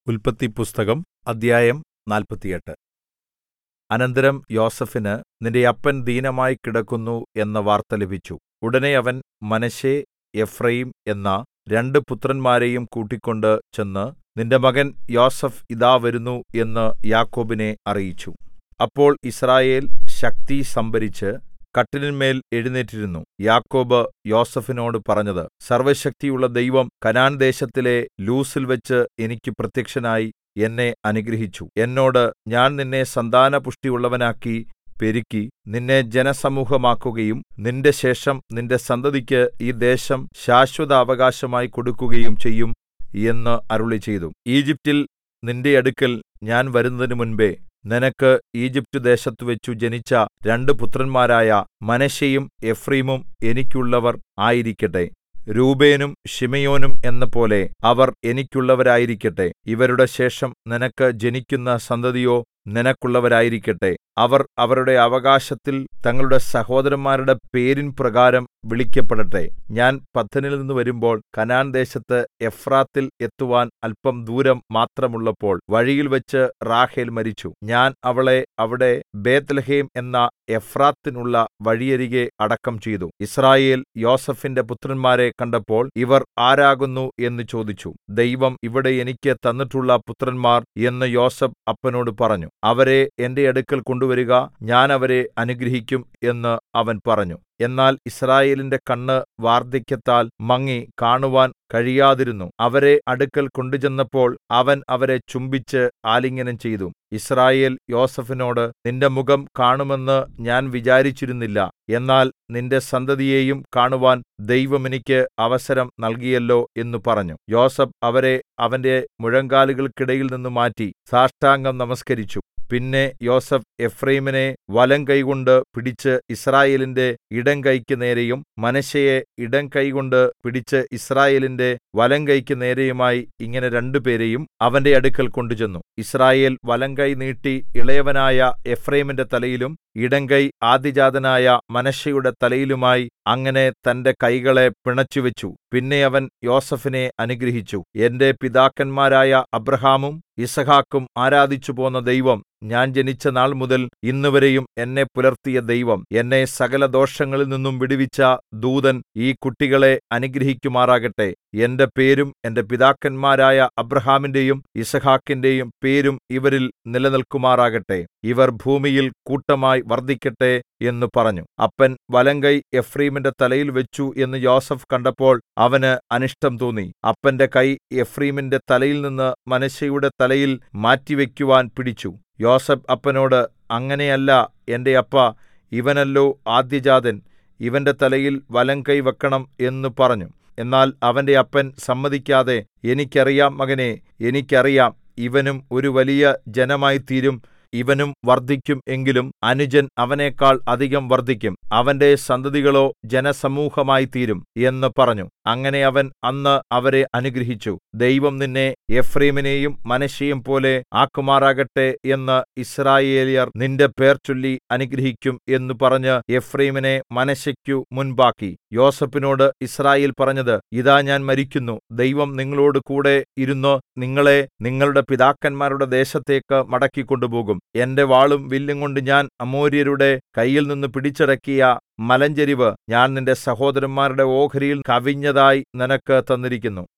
ഉല്പത്തിപ്പുസ്തകം അദ്ധ്യായം നാല്പത്തിയെട്ട് അനന്തരം യോസേഫിന് നിന്റെ അപ്പൻ ദീനമായി കിടക്കുന്നു എന്ന വാർത്ത ലഭിച്ചു ഉടനെ അവൻ മനശ്ശെ എഫ്രയീം എന്ന രണ്ടു പുത്രന്മാരെയും കൂട്ടിക്കൊണ്ട് ചെന്ന് നിന്റെ മകൻ യോസേഫ് ഇതാ വരുന്നു എന്ന് യാക്കോബിനെ അറിയിച്ചു അപ്പോൾ യിസ്രായേൽ ശക്തി സംഭരിച്ച് കട്ടിലിന്മേൽ എഴുന്നേറ്റിരുന്നു യാക്കോബ് യോസേഫിനോട് പറഞ്ഞത് സർവ്വശക്തിയുള്ള ദൈവം കനാൻദേശത്തിലെ ലൂസിൽവച്ച് എനിക്ക് പ്രത്യക്ഷനായി എന്നെ അനുഗ്രഹിച്ചു എന്നോട് ഞാൻ നിന്നെ സന്താനപുഷ്ടിയുള്ളവനാക്കി പെരുക്കി നിന്നെ ജനസമൂഹമാക്കുകയും നിന്റെ ശേഷം നിന്റെ സന്തതിക്ക് ഈ ദേശം ശാശ്വതാവകാശമായി കൊടുക്കുകയും ചെയ്യും എന്ന് അരുളിച്ചെയ്തു ഈജിപ്റ്റിൽ നിന്റെ അടുക്കൽ ഞാൻ വരുന്നതിന് മുൻപെ നിനക്ക് ഈജിപ്റ്റ് ദേശത്തുവച്ചു ജനിച്ച രണ്ടു പുത്രന്മാരായ മനശ്ശെയും എഫ്രയീമും എനിക്കുള്ളവർ ആയിരിക്കട്ടെ രൂബേനും ശിമെയോനും എന്നപോലെ അവർ എനിക്കുള്ളവരായിരിക്കട്ടെ ഇവരുടെ ശേഷം നിനക്ക് ജനിക്കുന്ന സന്തതിയോ നിനക്കുള്ളവരായിരിക്കട്ടെ അവർ അവരുടെ അവകാശത്തിൽ തങ്ങളുടെ സഹോദരന്മാരുടെ പേരിൻ പ്രകാരം വിളിക്കപ്പെടട്ടെ ഞാൻ പദ്ദനിൽനിന്ന് വരുമ്പോൾ കനാൻദേശത്ത് എഫ്രാത്തിൽ എത്തുവാൻ അല്പം ദൂരം മാത്രമുള്ളപ്പോൾ വഴിയിൽവച്ച് റാഹേൽ മരിച്ചു ഞാൻ അവളെ അവിടെ ബേത്ത്ലേഹേം എന്ന എഫ്രാത്തിനുള്ള വഴിയരികെ അടക്കം ചെയ്തു യിസ്രായേൽ യോസേഫിന്റെ പുത്രന്മാരെ കണ്ടപ്പോൾ ഇവർ ആരാകുന്നു എന്ന് ചോദിച്ചു ദൈവം ഇവിടെ എനിക്ക് തന്നിട്ടുള്ള പുത്രന്മാർ എന്ന് യോസേഫ് അപ്പനോട് പറഞ്ഞു അവരെ എന്റെ അടുക്കൽ കൊണ്ടുവരുക ഞാൻ അവരെ അനുഗ്രഹിക്കും എന്ന് അവൻ പറഞ്ഞു എന്നാൽ യിസ്രായേലിന്റെ കണ്ണ് വാർദ്ധക്യത്താൽ മങ്ങി കാണുവാൻ കഴിയാതിരുന്നു അവരെ അടുക്കൽ കൊണ്ടുചെന്നപ്പോൾ അവൻ അവരെ ചുംബിച്ച് ആലിംഗനം ചെയ്തു യിസ്രായേൽ യോസേഫിനോട് നിന്റെ മുഖം കാണുമെന്ന് ഞാൻ വിചാരിച്ചിരുന്നില്ല എന്നാൽ നിന്റെ സന്തതിയെയും കാണുവാൻ ദൈവം എനിക്ക് അവസരം നൽകിയല്ലോ എന്ന് പറഞ്ഞു യോസേഫ് അവരെ അവന്റെ മുഴങ്കാലുകൾക്കിടയിൽ നിന്ന് മാറ്റി സാഷ്ടാംഗം നമസ്കരിച്ചു പിന്നെ യോസേഫ് എഫ്രയീമിനെ വലം കൈകൊണ്ട് പിടിച്ച് യിസ്രായേലിന്റെ ഇടം കൈക്ക് നേരെയും മനശ്ശെയെ ഇടം കൈകൊണ്ട് പിടിച്ച് യിസ്രായേലിന്റെ വലം കൈക്ക് നേരെയുമായി ഇങ്ങനെ രണ്ടുപേരെയും അവന്റെ അടുക്കൽ കൊണ്ടുചെന്നു യിസ്രായേൽ വലങ്കൈ നീട്ടി ഇളയവനായ എഫ്രയീമിന്റെ തലയിലും ഇടങ്കൈ ആദ്യജാതനായ മനശ്ശെയുടെ തലയിലുമായി അങ്ങനെ തന്റെ കൈകളെ പിണച്ചുവെച്ചു പിന്നെ അവൻ യോസേഫിനെ അനുഗ്രഹിച്ചു എന്റെ പിതാക്കന്മാരായ അബ്രഹാമും യിസ്ഹാക്കും ആരാധിച്ചുപോന്ന ദൈവം ഞാൻ ജനിച്ച നാൾ മുതൽ ഇന്നുവരെയും എന്നെ പുലർത്തിയ ദൈവം എന്നെ സകല ദോഷങ്ങളിൽ നിന്നും വിടുവിച്ച ദൂതൻ ഈ കുട്ടികളെ അനുഗ്രഹിക്കുമാറാകട്ടെ എന്റെ പേരും എന്റെ പിതാക്കന്മാരായ അബ്രഹാമിന്റെയും യിസ്ഹാക്കിന്റെയും പേരും ഇവരിൽ നിലനിൽക്കുമാറാകട്ടെ ഇവർ ഭൂമിയിൽ കൂട്ടമായി വർദ്ധിക്കട്ടെ എന്ന് പറഞ്ഞു അപ്പൻ വലങ്കൈ എഫ്രയീമിന്റെ തലയിൽ വെച്ചു എന്ന് യോസേഫ് കണ്ടപ്പോൾ അവന് അനിഷ്ടം തോന്നി അപ്പന്റെ കൈ എഫ്രയീമിന്റെ തലയിൽ നിന്ന് മനശ്ശെയുടെ തലയിൽ മാറ്റിവെക്കുവാൻ പിടിച്ചു യോസേഫ് അപ്പനോട് അങ്ങനെയല്ല എന്റെ അപ്പാ ഇവനല്ലോ ആദ്യജാതൻ ഇവന്റെ തലയിൽ വലങ്കൈ വെക്കണം എന്ന് പറഞ്ഞു എന്നാൽ അവന്റെ അപ്പൻ സമ്മതിക്കാതെ എനിക്കറിയാം മകനേ എനിക്കറിയാം ഇവനും ഒരു വലിയ ജനമായിത്തീരും ഇവനും വർദ്ധിക്കും എങ്കിലും അനുജൻ അവനേക്കാൾ അധികം വർദ്ധിക്കും അവന്റെ സന്തതികളോ ജനസമൂഹമായിത്തീരും എന്ന് പറഞ്ഞു അങ്ങനെ അവൻ അന്ന് അവരെ അനുഗ്രഹിച്ചു ദൈവം നിന്നെ എഫ്രയീമിനെയും മനശ്ശെയും പോലെ ആക്കുമാറാകട്ടെ എന്ന് യിസ്രായേല്യർ നിന്റെ പേർ ചൊല്ലി അനുഗ്രഹിക്കും എന്ന് പറഞ്ഞ് എഫ്രയീമിനെ മനശ്ശെക്കു മുൻപാക്കി യോസേഫിനോട് യിസ്രായേൽ പറഞ്ഞത് ഇതാ ഞാൻ മരിക്കുന്നു ദൈവം നിങ്ങളോട് കൂടെ ഇരുന്ന് നിങ്ങളെ നിങ്ങളുടെ പിതാക്കന്മാരുടെ ദേശത്തേക്ക് മടക്കിക്കൊണ്ടുപോകും എന്റെ വാളും വില്ലും കൊണ്ട് ഞാൻ അമോര്യരുടെ കയ്യിൽ നിന്ന് പിടിച്ചടക്കിയ മലഞ്ചരിവ് ഞാൻ നിന്റെ സഹോദരന്മാരുടെ ഓഹരിയിൽ കവിഞ്ഞതായി നിനക്ക് തന്നിരിക്കുന്നു